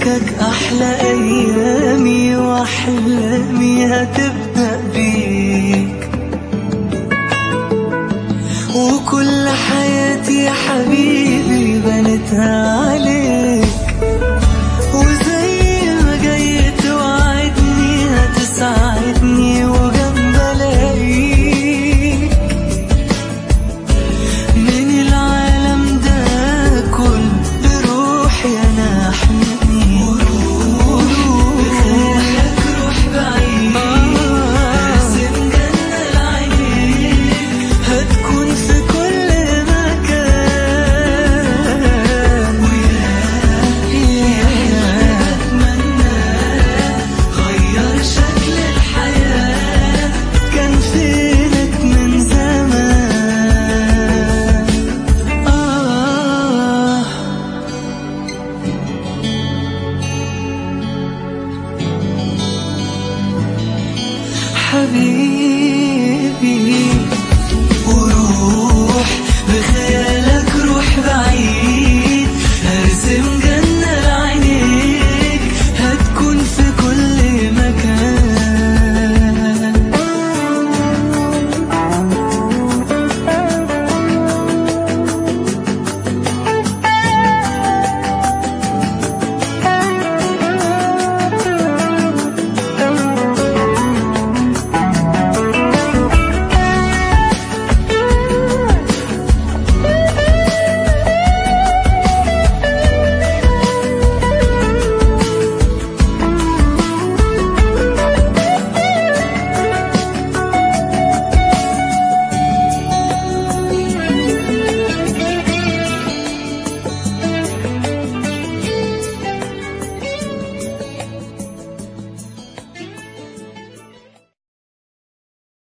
مسكك أحلى أيامي وأحلامي هتبدأ بيك وكل حياتي يا حبيبي بنتها عليك وزي ما جاي توعدني هتساعدني وجنب الاقيك من العالم ده كل بروحي انا احميني بخيالك روح بعيد ارسم جنة العينين هتكون في كل مكان ويا أتمنى غير شكل الحياة كان فينك من زمان آه حبيبي